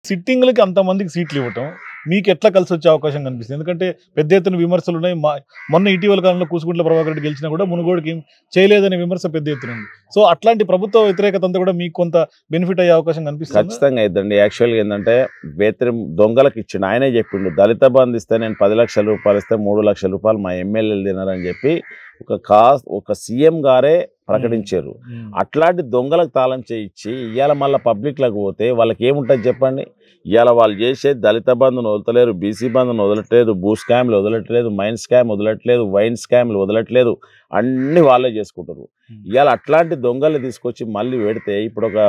సిట్టింగ్లకి అంతమందికి సీట్లు ఇవ్వటం మీకు ఎట్లా కలిసి వచ్చే అవకాశం కనిపిస్తుంది ఎందుకంటే పెద్ద ఎత్తున విమర్శలు ఉన్నాయి మా మొన్న ఇటీవల కాలంలో కూసుకుంట్ల ప్రభాకర్ రెడ్డి గెలిచినా కూడా మునుగోడికి ఏం చేయలేదనే విమర్శ పెద్ద ఎత్తున ఉంది సో అట్లాంటి ప్రభుత్వ వ్యతిరేకత అంతా కూడా మీకు కొంత బెనిఫిట్ అయ్యే అవకాశం కనిపిస్తుంది ఖచ్చితంగా ఇద్దండి యాక్చువల్గా ఏంటంటే వేతరి దొంగలకు ఇచ్చిండు ఆయనే చెప్పిండు దళిత బంధు ఇస్తే నేను పది లక్షల రూపాయలు ఇస్తే మూడు లక్షల రూపాయలు మా ఎమ్మెల్యేలు తినారని చెప్పి ఒక కా ఒక సీఎం గారే ప్రకటించారు అట్లాంటి దొంగలకు తాళం చేయించి ఇవాళ మళ్ళీ పబ్లిక్లకు పోతే వాళ్ళకి ఏముంటుంది చెప్పండి ఇవాళ వాళ్ళు చేసే దళిత బంధును వదలలేరు బీసీ బంధును వదలట్లేదు భూ స్కామ్లు వదలట్లేదు మైన్ స్కామ్ వదలట్లేదు వైన్ స్కామ్లు వదలట్లేదు అన్ని వాళ్ళే చేసుకుంటారు ఇవాళ అట్లాంటి దొంగలు తీసుకొచ్చి మళ్ళీ పెడితే ఇప్పుడు ఒక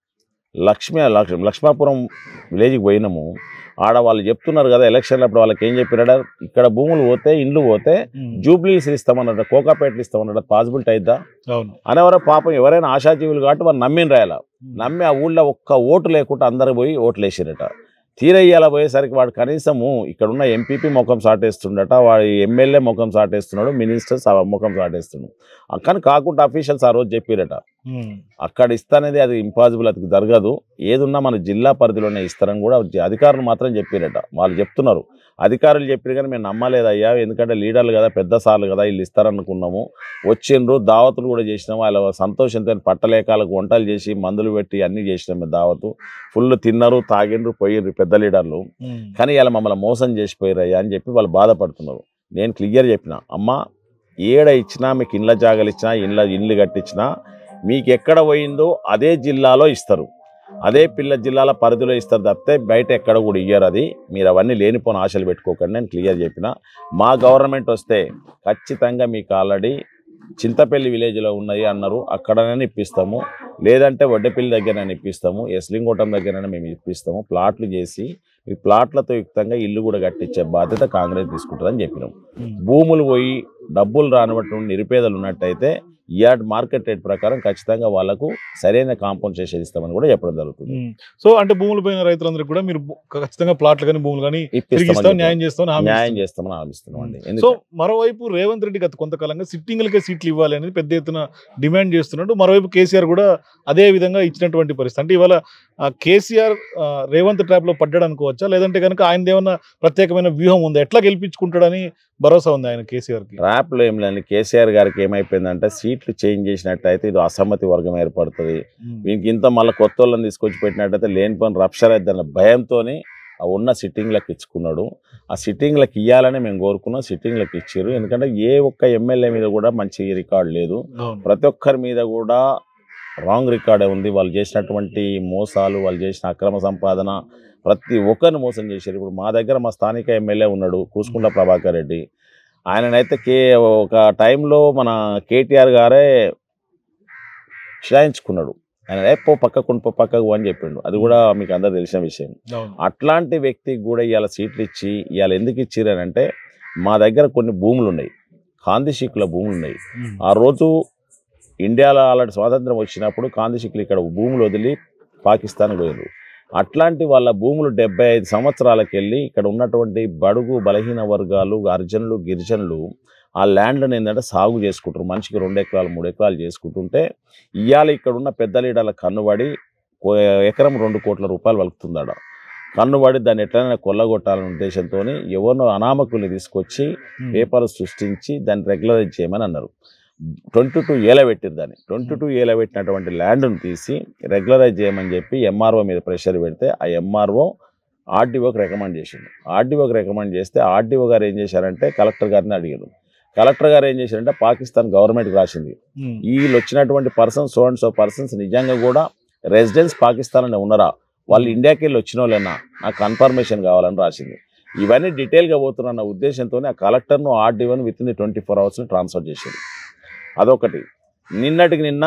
లక్ష్మీ లక్ష లక్ష్మాపురం విలేజ్కి పోయినాము ఆడ వాళ్ళు చెప్తున్నారు కదా ఎలక్షన్లు అప్పుడు వాళ్ళకి ఏం చెప్పారట ఇక్కడ భూములు పోతే ఇండ్లు పోతే జూబ్లీస్ ఇస్తామన్నట కోకాపేటలు ఇస్తామన్నట పాసిబిలిటీ అయిద్దా అవును అనేవారు పాపం ఎవరైనా ఆశాజీవులు కాబట్టి వాళ్ళు నమ్మిన రాయాల నమ్మి ఆ ఊళ్ళో ఒక్క ఓటు లేకుండా అందరు పోయి ఓట్లు వేసిరట తీరయ్యాల పోయేసరికి వాడు కనీసము ఇక్కడ ఉన్న ఎంపీపీ ముఖం సాటేస్తుండట వాడు ఎమ్మెల్యే ముఖం సాటేస్తున్నాడు మినిస్టర్స్ ఆ ముఖం సాటేస్తున్నాడు ఆ కానీ కాకుండా అఫీషియల్స్ ఆ రోజు చెప్పిరట ఉమ్. అక్కడ ఇస్తానేది అది ఇంపాసిబుల్ అది జరగదు ఏదున్నా మన జిల్లా పరిధిలోనే ఇస్తారని కూడా అధికారులు మాత్రం చెప్పారట వాళ్ళు చెప్తున్నారు అధికారులు చెప్పారు కానీ మేము నమ్మలేదయ్యా ఎందుకంటే లీడర్లు కదా పెద్ద సార్లు కదా వీళ్ళు ఇస్తారనుకున్నాము వచ్చిండ్రు దావతులు కూడా చేసినాము వాళ్ళ సంతోషంతో పట్టలేకాలకు వంటలు చేసి మందులు పెట్టి అన్నీ చేసినాం మేము దావతు ఫుల్ తిన్నారు తాగిండ్రు పోయిండ్రు పెద్ద లీడర్లు ఉమ్. కానీ ఇలా మమ్మల్ని మోసం చేసిపోయారయ్యా అని చెప్పి వాళ్ళు బాధపడుతున్నారు నేను క్లియర్ చెప్పిన అమ్మ ఏడ ఇచ్చినా మీకు ఇండ్ల జాగాలు ఇచ్చినా ఇండ్ల ఇండ్లు కట్టించినా మీకు ఎక్కడ పోయిందో అదే జిల్లాలో ఇస్తారు అదే పిల్ల జిల్లాల పరిధిలో ఇస్తారు తప్పితే బయట ఎక్కడ కూడా ఇయ్యరు అది మీరు అవన్నీ లేనిపోని ఆశలు పెట్టుకోకండి నేను క్లియర్ చెప్పిన మా గవర్నమెంట్ వస్తే ఖచ్చితంగా మీకు ఆల్రెడీ చింతపల్లి విలేజ్లో ఉన్నాయి అన్నారు అక్కడనే ఇప్పిస్తాము లేదంటే వడ్డపల్లి దగ్గరనే ఇప్పిస్తాము ఎస్లింగోటం దగ్గరనే మేము ఇప్పిస్తాము ప్లాట్లు చేసి ఈ ప్లాట్లతో యుక్తంగా ఇల్లు కూడా కట్టించే బాధ్యత కాంగ్రెస్ తీసుకుంటుందని చెప్పినాం ఉమ్. భూములు పోయి డబ్బులు రానివట్టు నిరుపేదలు ఉన్నట్టయితే ఇయాడ్ మార్కెట్ రేట్ ప్రకారం ఖచ్చితంగా వాళ్ళకు సరైన కాంపన్సేషన్ ఇస్తామని కూడా చెప్పడం జరుగుతుంది ఉమ్. సో అంటే భూములు పోయిన రైతులందరికీ కూడా మీరు భూ- ఖచ్చితంగా ప్లాట్లు కానీ భూములు కానీ తిరిగి ఇప్పిస్తామని ఇస్తాం చెప్పాం. న్యాయం చేస్తాం హామీ న్యాయం ఇస్తున్నాం. చేస్తామని ఆలోచిస్తున్నాం అండి సో ఎందుకంటే మరోవైపు రేవంత్ రెడ్డి గత కొంతకాలంగా సిట్టింగ్లకే సీట్లు ఇవ్వాలి అనేది పెద్ద ఎత్తున డిమాండ్ చేస్తున్నాడు మరోవైపు కేసీఆర్ కూడా అదే విధంగా ఇచ్చినటువంటి పరిస్థితి అంటే ఇవాళ ఆ, కేసీఆర్ ఆ, రేవంత్ ట్రాప్ లో పడ్డాడు అనుకోవచ్చా లేదంటే కనుక ఆయన ఏమన్నా ప్రత్యేకమైన వ్యూహం ఉందా ఎట్లా గెలిపించుకుంటాడని భరోసా ఉంది ఆయన కేసీఆర్ కి ర్యాప్లో ఏం లేని కేసీఆర్ గారికి ఏమైపోయిందంటే సీట్లు చేంజ్ చేసినట్టయితే ఇది అసమ్మతి వర్గం ఏర్పడుతుంది వీనికి ఇంత మళ్ళీ కొత్త వాళ్ళని తీసుకొచ్చి పెట్టినట్టయితే లేని పని రప్షర్ అయిద్దన్న భయంతోని ఆ ఉన్న సిట్టింగ్లకు ఇచ్చుకున్నాడు ఆ సిట్టింగ్లకు ఇవ్వాలని మేము కోరుకున్నాం సిట్టింగ్లకు ఇచ్చారు ఎందుకంటే ఏ ఒక్క ఎమ్మెల్యే మీద కూడా మంచి రికార్డు లేదు అవును. ప్రతి ఒక్కరి మీద కూడా రాంగ్ రికార్డే ఉంది వాళ్ళు చేసినటువంటి మోసాలు వాళ్ళు చేసిన అక్రమ సంపాదన ప్రతి ఒక్కరిని మోసం చేశారు ఇప్పుడు మా దగ్గర మా స్థానిక ఎమ్మెల్యే ఉన్నాడు కూసుకుంట ప్రభాకర్ రెడ్డి ఆయననైతే కే ఒక టైంలో మన కేటీఆర్ గారే క్షాయించుకున్నాడు ఆయన "ఏ, పో పక్కకు ఉండి పో పక్కకు అని చెప్పిండు అది కూడా మీకు అందరు తెలిసిన విషయం అవును. అట్లాంటి వ్యక్తికి కూడా ఇవాళ సీట్లు ఇచ్చి ఇవాళ ఎందుకు ఇచ్చిరనంటే మా దగ్గర కొన్ని భూములు ఉన్నాయి కాందిశీకుల భూములు ఉన్నాయి ఉమ్. ఆ రోజు ఇండియాలో అలాంటి స్వాతంత్రం వచ్చినప్పుడు కాందిశీకులు ఇక్కడ భూములు వదిలి పాకిస్తాన్ పోయారు అట్లాంటి వాళ్ళ భూములు డెబ్బై ఐదు సంవత్సరాలకు వెళ్ళి ఇక్కడ ఉన్నటువంటి బడుగు బలహీన వర్గాలు అర్జనులు గిరిజనులు ఆ ల్యాండ్ని ఏంటంటే సాగు చేసుకుంటారు మనిషికి రెండు ఎకరాలు మూడు ఎకరాలు చేసుకుంటుంటే ఇవాళ ఇక్కడ ఉన్న పెద్ద లీడర్ల కన్నుబడి ఓ ఎకరం రెండు కోట్ల రూపాయలు వలుకుతుందాడ కన్నుబడి దాన్ని ఎట్లయినా కొల్లగొట్టాలనే ఉద్దేశంతో ఎవరినో అనామకుల్ని తీసుకొచ్చి ఉమ్. పేపర్లు సృష్టించి దాన్ని రెగ్యులరైజ్ చేయమని అన్నారు ట్వంటీ టూ ఏల పెట్టిరు దాన్ని ట్వంటీ టూ ఏల పెట్టినటువంటి ల్యాండ్ను తీసి రెగ్యులరైజ్ చేయమని చెప్పి ఎంఆర్ఓ మీద ప్రెషర్ పెడితే ఆ ఎంఆర్ఓ ఆర్డీఓకి రికమెండ్ చేసిండు ఆర్డీఓకి రికమెండ్ చేస్తే ఆర్డీఓ గారు ఏం చేశారంటే కలెక్టర్ గారిని అడిగారు కలెక్టర్ గారు ఏం చేశారంటే పాకిస్తాన్ గవర్నమెంట్కి రాసింది ఉమ్. వీళ్ళు వచ్చినటువంటి persons so and so persons నిజంగా కూడా రెసిడెన్స్ పాకిస్తాన్ అని ఉన్నారా వాళ్ళు ఇండియాకి వెళ్ళి వచ్చిన వాళ్ళేనా నాకు కన్ఫర్మేషన్ కావాలని రాసింది ఇవన్నీ డీటెయిల్గా పోతున్న ఉద్దేశంతో ఆ కలెక్టర్ను ఆర్డీఓని విత్ ఇన్ ట్వంటీ ఫోర్ అవర్స్ని ట్రాన్స్ఫర్ చేశారు అదొకటి నిన్నటికి నిన్న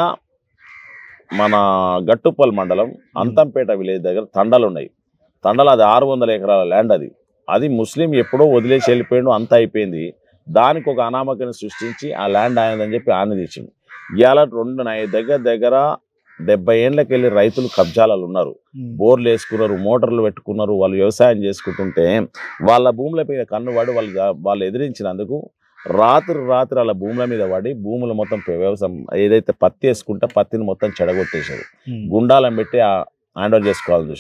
మన గట్టుప్పల్ మండలం అంతంపేట విలేజ్ దగ్గర తండలు ఉన్నాయి తండలు అది ఆరు వందల ఎకరాల ల్యాండ్ అది అది ముస్లిం ఎప్పుడో వదిలేసి వెళ్ళిపోయాడు అంత అయిపోయింది దానికి ఒక అనామకాన్ని సృష్టించి ఆ ల్యాండ్ ఆయనదని చెప్పి ఆయన తెచ్చింది ఇవాళ రెండు నై- దగ్గర దగ్గర డెబ్బై ఏళ్ళకి వెళ్ళి రైతులు కబ్జాలలో ఉన్నారు ఉమ్. బోర్లు వేసుకున్నారు మోటార్లు పెట్టుకున్నారు వాళ్ళు వ్యవసాయం చేసుకుంటుంటే వాళ్ళ భూముల మీద కన్ను పడి వాళ్ళు జా- వాళ్ళు ఎదిరించినందుకు రాత్రి రాత్రి వాళ్ళ భూముల మీద పడి భూములు మొత్తం వ్యవసాయం ఏదైతే పత్తి వేసుకుంటే పత్తిని మొత్తం చెడగొట్టేశారు ఉమ్. గుండాలను పెట్టి హ్యాండ్ ఓవర్ చేసుకోవాలని చూశారు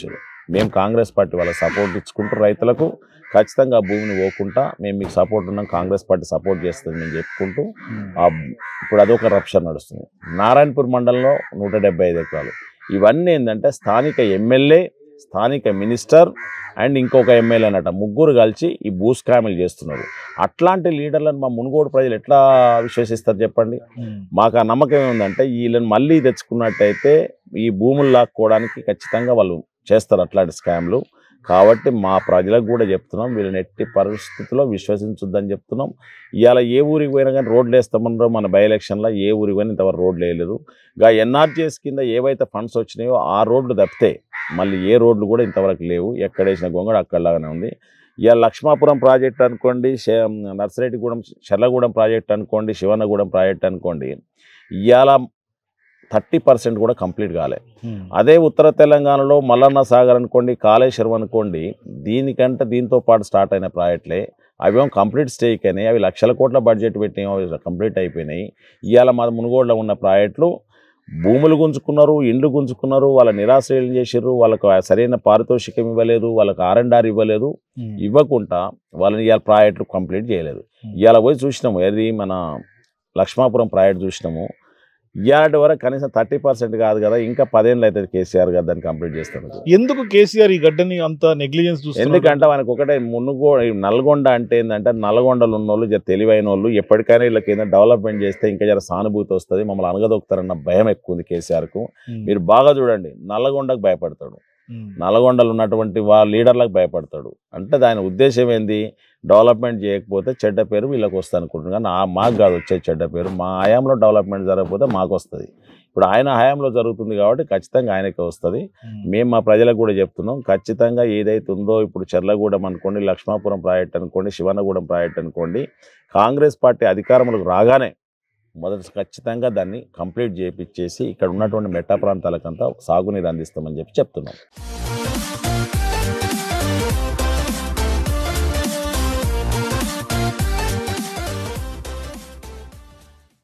మేము కాంగ్రెస్ పార్టీ వాళ్ళ సపోర్ట్ ఇచ్చుకుంటూ రైతులకు ఖచ్చితంగా ఆ భూమిని పోకుండా మేము మీకు సపోర్ట్ ఉన్నాం కాంగ్రెస్ పార్టీ సపోర్ట్ చేస్తుంది మేము చెప్పుకుంటూ ఆ ఇప్పుడు అదొక రప్షన్ నడుస్తుంది నారాయణపూర్ మండలంలో నూట డెబ్బై ఐదు ఎకరాలు ఇవన్నీ ఏంటంటే స్థానిక ఎమ్మెల్యే స్థానిక మినిస్టర్ అండ్ ఇంకొక ఎమ్మెల్యే అనట ముగ్గురు కలిసి ఈ భూస్కాములు చేస్తున్నారు అట్లాంటి లీడర్లను మా మునుగోడు ప్రజలు ఎట్లా విశ్వసిస్తారు చెప్పండి మాకు ఆ నమ్మకం ఏముందంటే వీళ్ళని మళ్ళీ తెచ్చుకున్నట్టయితే ఈ భూములు లాక్కోవడానికి ఖచ్చితంగా వాళ్ళు చేస్తారు అట్లాంటి స్కామ్లు కాబట్టి మా ప్రజలకు కూడా చెప్తున్నాం వీళ్ళని ఎట్టి పరిస్థితుల్లో విశ్వసించొద్దని చెప్తున్నాం ఇవాళ ఏ ఊరికి పోయినా కానీ రోడ్లు వేస్తామన్నారో మన బై ఎలక్షన్లో ఏ ఊరికి పోయినా ఇంతవరకు రోడ్లు వేయలేదు గా ఎన్ఆర్జీఎస్ కింద ఏవైతే ఫండ్స్ వచ్చినాయో ఆ రోడ్లు తప్పితే మళ్ళీ ఏ రోడ్లు కూడా ఇంతవరకు లేవు ఎక్కడ వేసిన గొంగడ అక్కడలాగానే ఉంది ఇవాళ లక్ష్మాపురం ప్రాజెక్ట్ అనుకోండి శ- నర్సిరెడ్డిగూడెం షర్లగూడెం ప్రాజెక్ట్ అనుకోండి శివనగూడెం ప్రాజెక్ట్ అనుకోండి ఇవాళ థర్టీ పర్సెంట్ కూడా కంప్లీట్ కాలే అదే ఉత్తర తెలంగాణలో మల్లన్న సాగర్ అనుకోండి కాళేశ్వరం అనుకోండి దీనికంటే దీంతో పాటు స్టార్ట్ అయిన ప్రాజెక్టులే అవేమో కంప్లీట్ స్టేక్ అయినాయి అవి లక్షల కోట్ల బడ్జెట్ పెట్టినాయి అవి కంప్లీట్ అయిపోయినాయి ఇవాళ మన మునుగోడులో ఉన్న ప్రాజెక్టులు భూములు గుంజుకున్నారు ఇండ్లు గుంజుకున్నారు వాళ్ళ నిరాశ్రయం చేసారు వాళ్ళకు ఆ సరైన పారితోషికం ఇవ్వలేదు వాళ్ళకు ఆర్ఎండ్ఆర్ ఇవ్వలేదు ఇవ్వకుండా వాళ్ళని ఇవాళ ప్రాజెక్టులు కంప్లీట్ చేయలేదు ఇవాళ పోయి చూసినాము ఏది మన లక్ష్మాపురం ప్రాజెక్ట్ చూసినాము ఇవాళ వరకు కనీసం థర్టీ పర్సెంట్ కాదు కదా ఇంకా పదేళ్ళు అవుతుంది కేసీఆర్ గారు దాన్ని కంప్లీట్ చేస్తారు ఎందుకు కేసీఆర్ ఈ గడ్డని అంత నెగ్లిజెన్స్ ఎందుకంటే మనకు ఒకటే మునుగో ఈ నల్గొండ అంటే ఏంటంటే నల్గొండలు ఉన్న వాళ్ళు జర తెలివైన వాళ్ళు ఎప్పటికైనా వీళ్ళకి ఏదైనా డెవలప్మెంట్ చేస్తే ఇంకా జర సానుభూతి వస్తుంది మమ్మల్ని అనగదొక్కుతారన్న భయం ఎక్కువ ఉంది కేసీఆర్కు మీరు బాగా చూడండి నల్లగొండకు భయపడతాడు నల్గొండలు ఉన్నటువంటి వాళ్ళ లీడర్లకు భయపడతాడు అంటే దాని ఉద్దేశం ఏంది డెవలప్మెంట్ చేయకపోతే చెడ్డ పేరు వీళ్ళకి వస్తుంది అనుకుంటున్నాను కానీ ఆ మాకు కాదు వచ్చే చెడ్డ పేరు మా హయాంలో డెవలప్మెంట్ జరగకపోతే మాకు వస్తుంది ఇప్పుడు ఆయన హయాంలో జరుగుతుంది కాబట్టి ఖచ్చితంగా ఆయనకే వస్తుంది మేము మా ప్రజలకు కూడా చెప్తున్నాం ఖచ్చితంగా ఏదైతే ఉందో ఇప్పుడు చెర్లగూడెం అనుకోండి లక్ష్మాపురం ప్రాజెక్ట్ అనుకోండి శివనగూడెం ప్రాజెక్ట్ అనుకోండి కాంగ్రెస్ పార్టీ అధికారంలోకి రాగానే మొదటి ఖచ్చితంగా దాన్ని కంప్లీట్ చేయించేసి ఇక్కడ ఉన్నటువంటి మెట్ట ప్రాంతాలకంతా సాగునీరు అందిస్తామని చెప్పి చెప్తున్నాం